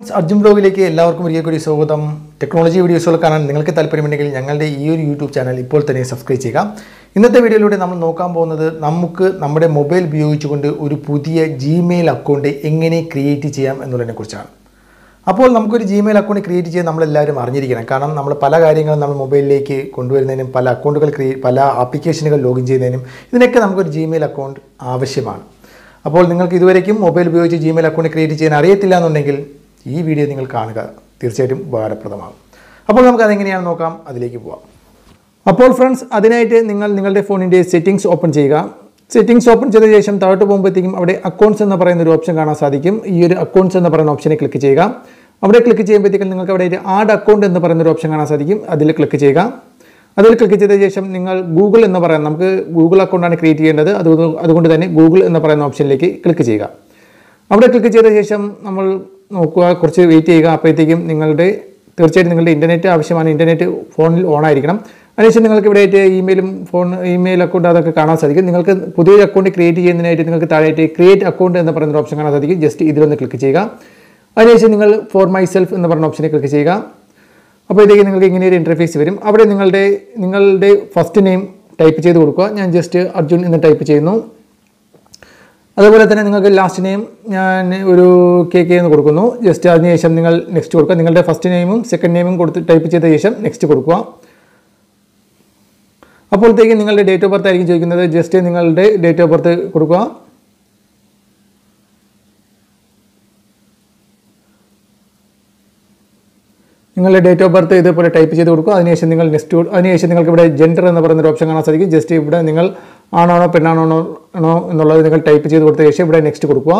അർജുൻ ബ്ലോഗിലേക്ക് എല്ലാവർക്കും ഒരിക്കൽ കൂടി സ്വാഗതം ടെക്നോളജി വീഡിയോസുകൾ കാണാൻ നിങ്ങൾക്ക് താല്പര്യമുണ്ടെങ്കിൽ ഞങ്ങളുടെ ഈ ഒരു യൂട്യൂബ് ചാനൽ ഇപ്പോൾ തന്നെ സബ്സ്ക്രൈബ് ചെയ്യുക ഇന്നത്തെ വീഡിയോയിലൂടെ നമ്മൾ നോക്കാൻ പോകുന്നത് നമുക്ക് നമ്മുടെ മൊബൈൽ ഉപയോഗിച്ചുകൊണ്ട് ഒരു പുതിയ ജിമെയിൽ അക്കൗണ്ട് എങ്ങനെ ക്രിയേറ്റ് ചെയ്യാം എന്നുള്ളതിനെ കുറിച്ചാണ് അപ്പോൾ നമുക്കൊരു ജിമെയിൽ അക്കൗണ്ട് ക്രിയേറ്റ് ചെയ്യാൻ നമ്മളെല്ലാവരും അറിഞ്ഞിരിക്കണം കാരണം നമ്മൾ പല കാര്യങ്ങളും നമ്മൾ മൊബൈലിലേക്ക് കൊണ്ടുവരുന്നതിനും പല അക്കൗണ്ടുകൾ ക്രിയേ പല ആപ്ലിക്കേഷനുകൾ ലോഗിൻ ചെയ്യുന്നതിനും ഇതിനൊക്കെ നമുക്കൊരു ജിമെയിൽ അക്കൗണ്ട് ആവശ്യമാണ് അപ്പോൾ നിങ്ങൾക്ക് ഇതുവരേക്കും മൊബൈൽ ഉപയോഗിച്ച് ജിമെയിൽ അക്കൗണ്ട് ക്രിയേറ്റ് ചെയ്യാൻ അറിയത്തില്ല എന്നുണ്ടെങ്കിൽ ഈ വീഡിയോ നിങ്ങൾ കാണുക തീർച്ചയായിട്ടും ഉപകാരപ്രദമാകും അപ്പോൾ നമുക്ക് അതെങ്ങനെയാണെന്ന് നോക്കാം അതിലേക്ക് പോവാം അപ്പോൾ ഫ്രണ്ട്സ് അതിനായിട്ട് നിങ്ങൾ നിങ്ങളുടെ ഫോണിൻ്റെ സെറ്റിംഗ്സ് ഓപ്പൺ ചെയ്യുക സെറ്റിംഗ്സ് ഓപ്പൺ ചെയ്ത ശേഷം താഴോട്ട് പോകുമ്പോഴത്തേക്കും അവിടെ അക്കൗണ്ട്സ് എന്ന് പറയുന്ന ഒരു ഓപ്ഷൻ കാണാൻ സാധിക്കും ഈ ഒരു അക്കൗണ്ട്സ് എന്ന് പറയുന്ന ഓപ്ഷനെ ക്ലിക്ക് ചെയ്യുക അവിടെ ക്ലിക്ക് ചെയ്യുമ്പോഴത്തേക്കും നിങ്ങൾക്ക് അവിടെ ഒരു ആഡ് അക്കൗണ്ട് എന്ന് പറയുന്ന ഒരു ഓപ്ഷൻ കാണാൻ സാധിക്കും അതിൽ ക്ലിക്ക് ചെയ്യുക അതിൽ ക്ലിക്ക് ചെയ്ത ശേഷം നിങ്ങൾ ഗൂഗിൾ എന്ന് പറയുന്ന നമുക്ക് ഗൂഗിൾ അക്കൗണ്ടാണ് ക്രിയേറ്റ് ചെയ്യേണ്ടത് അതുകൊണ്ട് അതുകൊണ്ട് തന്നെ ഗൂഗിൾ എന്ന് പറയുന്ന ഓപ്ഷനിലേക്ക് ക്ലിക്ക് ചെയ്യുക അവിടെ ക്ലിക്ക് ചെയ്ത ശേഷം നമ്മൾ നോക്കുക കുറച്ച് വെയിറ്റ് ചെയ്യുക അപ്പോഴത്തേക്കും നിങ്ങളുടെ തീർച്ചയായിട്ടും നിങ്ങളുടെ ഇൻ്റർനെറ്റ് ആവശ്യമാണ് ഇൻ്റർനെറ്റ് ഫോണിൽ ഓൺ ആയിരിക്കണം അതിനുശേഷം നിങ്ങൾക്ക് ഇവിടെ ആയിട്ട് ഇമെയിലും ഫോൺ ഇമെയിൽ അക്കൗണ്ട് അതൊക്കെ കാണാൻ സാധിക്കും നിങ്ങൾക്ക് പുതിയൊരു അക്കൗണ്ട് ക്രിയേറ്റ് ചെയ്യുന്നതിനായിട്ട് നിങ്ങൾക്ക് താഴെയായിട്ട് ക്രിയേറ്റ് അക്കൗണ്ട് എന്ന് പറയുന്ന ഓപ്ഷൻ കാണാൻ സാധിക്കും ജസ്റ്റ് ഇതിലൊന്ന് ക്ലിക്ക് ചെയ്യുക അതിനുശേഷം നിങ്ങൾ ഫോർ മൈ സെൽഫ് എന്ന് പറഞ്ഞ ഓപ്ഷനെ ക്ലിക്ക് ചെയ്യുക അപ്പോഴത്തേക്ക് നിങ്ങൾക്ക് ഇങ്ങനെ ഒരു ഇൻ്റർഫേസ് വരും അവിടെ നിങ്ങളുടെ നിങ്ങളുടെ ഫസ്റ്റ് നെയിം ടൈപ്പ് ചെയ്ത് കൊടുക്കുക ഞാൻ ജസ്റ്റ് അർജുൻ എന്ന് ടൈപ്പ് ചെയ്യുന്നു അതുപോലെ തന്നെ നിങ്ങൾക്ക് ലാസ്റ്റ് നെയിം ഞാൻ ഒരു കെ കെ എന്ന് കൊടുക്കുന്നു ജസ്റ്റ് അതിനുശേഷം നിങ്ങൾ നെക്സ്റ്റ് കൊടുക്കുക നിങ്ങളുടെ ഫസ്റ്റ് നെയിമും സെക്കൻഡ് നെയിമും കൊടുത്ത് ടൈപ്പ് ചെയ്ത ശേഷം നെക്സ്റ്റ് കൊടുക്കുക അപ്പോഴത്തേക്ക് നിങ്ങളുടെ ഡേറ്റ് ഓഫ് ബർത്ത് ആയിരിക്കും ചോദിക്കുന്നത് ജസ്റ്റ് നിങ്ങളുടെ ഡേറ്റ് ഓഫ് ബർത്ത് കൊടുക്കുക നിങ്ങളുടെ ഡേറ്റ് ഓഫ് ബർത്ത് ഇതേപോലെ ടൈപ്പ് ചെയ്ത് കൊടുക്കുക അതിനുശേഷം നിങ്ങൾ നെക്സ്റ്റ് അതിനുശേഷം നിങ്ങൾക്ക് ഇവിടെ ജെൻഡർ എന്ന് പറയുന്ന ഒരു ഓപ്ഷൻ കാണാൻ സാധിക്കും ജസ്റ്റ് ഇവിടെ നിങ്ങൾ ആണാണോ പെണ്ണാണോ ആണോ എന്നുള്ളത് നിങ്ങൾ ടൈപ്പ് ചെയ്ത് കൊടുത്ത ശേഷം ഇവിടെ നെക്സ്റ്റ് കൊടുക്കുക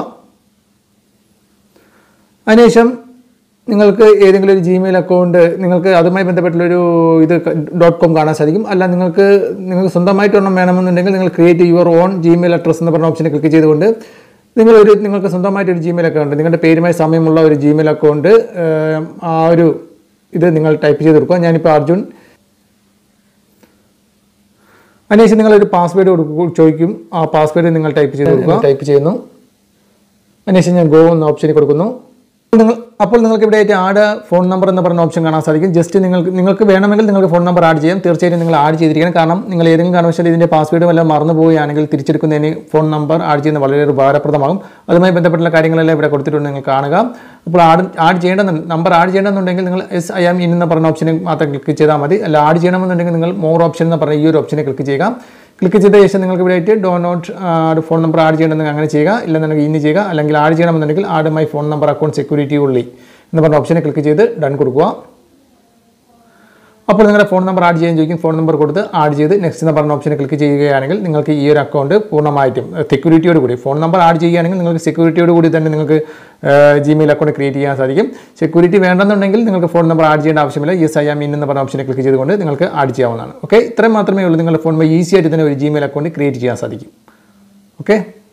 അതിനുശേഷം നിങ്ങൾക്ക് ഏതെങ്കിലും ഒരു ജിമെയിൽ അക്കൗണ്ട് നിങ്ങൾക്ക് അതുമായി ബന്ധപ്പെട്ടുള്ളൊരു ഇത് ഡോട്ട് കോം കാണാൻ സാധിക്കും അല്ല നിങ്ങൾക്ക് നിങ്ങൾക്ക് സ്വന്തമായിട്ട് ഒരെണ്ണം വേണമെന്നുണ്ടെങ്കിൽ നിങ്ങൾ create your own Gmail address എന്ന് പറഞ്ഞ ഓപ്ഷനെ ക്ലിക്ക് ചെയ്തുകൊണ്ട് നിങ്ങളൊരു നിങ്ങൾക്ക് സ്വന്തമായിട്ട് ഒരു ജിമെയിൽ അക്കൗണ്ട് നിങ്ങളുടെ പേരുമായി സമയമുള്ള ഒരു ജിമെയിൽ അക്കൗണ്ട് ആ ഒരു ഇത് നിങ്ങൾ ടൈപ്പ് ചെയ്ത് കൊടുക്കുക ഞാനിപ്പോൾ അർജുൻ അതിനുശേഷം നിങ്ങളൊരു പാസ്വേഡ് കൊടുക്കും ചോദിക്കും ആ പാസ്വേഡ് നിങ്ങൾ ടൈപ്പ് ചെയ്ത് കൊടുക്കുക ടൈപ്പ് ചെയ്യുന്നു അതിനുശേഷം ഞാൻ ഗോ എന്ന ഓപ്ഷനിൽ കൊടുക്കുന്നു നിങ്ങൾ അപ്പോൾ നിങ്ങൾക്ക് ഇവിടെ ആയിട്ട് ആഡ് ഫോൺ നമ്പർ എന്ന് പറയുന്ന ഓപ്ഷൻ കാണാൻ സാധിക്കും ജസ്റ്റ് നിങ്ങൾക്ക് നിങ്ങൾക്ക് വേണമെങ്കിൽ നിങ്ങൾക്ക് ഫോൺ നമ്പർ ആഡ് ചെയ്യാം തീർച്ചയായിട്ടും നിങ്ങൾ ആഡ് ചെയ്തിരിക്കണം കാരണം നിങ്ങൾ ഏതെങ്കിലും കാരണവശാൽ ഇതിൻ്റെ പാസ്വേഡ് വല്ലതും മറന്നു പോവുകയാണെങ്കിൽ തിരിച്ചെടുക്കുന്നതിന് ഫോൺ നമ്പർ ആഡ് ചെയ്യുന്നത് വളരെ ഉപകാരപ്രദമാകും അതുമായി ബന്ധപ്പെട്ടുള്ള കാര്യങ്ങളെല്ലാം ഇവിടെ കൊടുത്തിട്ടുണ്ട് നിങ്ങൾ കാണുക അപ്പോൾ ആഡ് ആഡ് ചെയ്യേണ്ട നമ്പർ ആഡ് ചെയ്യണമെന്നുണ്ടെങ്കിൽ നിങ്ങൾ എസ് ഐ ആം ഇൻ എന്ന് പറഞ്ഞ ഓപ്ഷനിൽ മാത്രം ക്ലിക്ക് ചെയ്താൽ മതി അല്ല ആഡ് ചെയ്യണമെന്നുണ്ടെങ്കിൽ നിങ്ങൾ മോർ ഓപ്ഷൻ എന്ന് പറഞ്ഞ ഈ ഒരു ഓപ്ഷനെ ക്ലിക്ക് ചെയ്യുക ക്ലിക്ക് ചെയ്ത ശേഷം നിങ്ങൾക്ക് ഇവിടെ ആയിട്ട് do not phone number add ചെയ്യണമെങ്കിൽ അങ്ങനെ ചെയ്യുക ഇല്ലെന്നുണ്ടെങ്കിൽ ഇനി ചെയ്യുക അല്ലെങ്കിൽ ആഡ് ചെയ്യണമെന്നുണ്ടെങ്കിൽ add my phone number account security ഉള്ളി എന്ന് പറഞ്ഞ ഓപ്ഷനെ ക്ലിക്ക് ചെയ്ത് ഡൺ കൊടുക്കുക അപ്പോൾ നിങ്ങളുടെ ഫോൺ നമ്പർ ആഡ് ചെയ്യാൻ ചോദിക്കും ഫോൺ നമ്പർ കൊടുത്ത് ആഡ് ചെയ്ത് നെക്സ്റ്റ് എന്ന് പറഞ്ഞ ഓപ്ഷനെ ക്ലിക്ക് ചെയ്യുകയാണെങ്കിൽ നിങ്ങൾക്ക് ഈ ഒരു അക്കൗണ്ട് പൂർണ്ണമായിട്ടും സെക്യൂരിറ്റിയോട് കൂടി ഫോൺ നമ്പർ ആഡ് ചെയ്യുകയാണെങ്കിൽ നിങ്ങൾക്ക് സെക്യൂരിറ്റിയോട് കൂടി തന്നെ നിങ്ങൾക്ക് ജിമെയിൽ അക്കൗണ്ട് ക്രിയേറ്റ് ചെയ്യാൻ സാധിക്കും സെക്യൂരിറ്റി വേണ്ടെന്നുണ്ടെങ്കിൽ നിങ്ങൾക്ക് ഫോൺ നമ്പർ ആഡ് ചെയ്യേണ്ട ആവശ്യമില്ല യെസ് ഐ ആം ഇൻ എന്ന് പറഞ്ഞ ഓപ്ഷനെ ക്ലിക്ക് ചെയ്തുകൊണ്ട് നിങ്ങൾക്ക് ആഡ് ചെയ്യാവുന്നതാണ് ഓക്കെ ഇത്രയും മാത്രമേ ഉള്ളൂ നിങ്ങളുടെ ഫോൺ ഈസി ആയിട്ട് തന്നെ ഒരു ജിമെയിൽ അക്കൗണ്ട് ക്രിയേറ്റ് ചെയ്യാൻ സാധിക്കും ഓക്കെ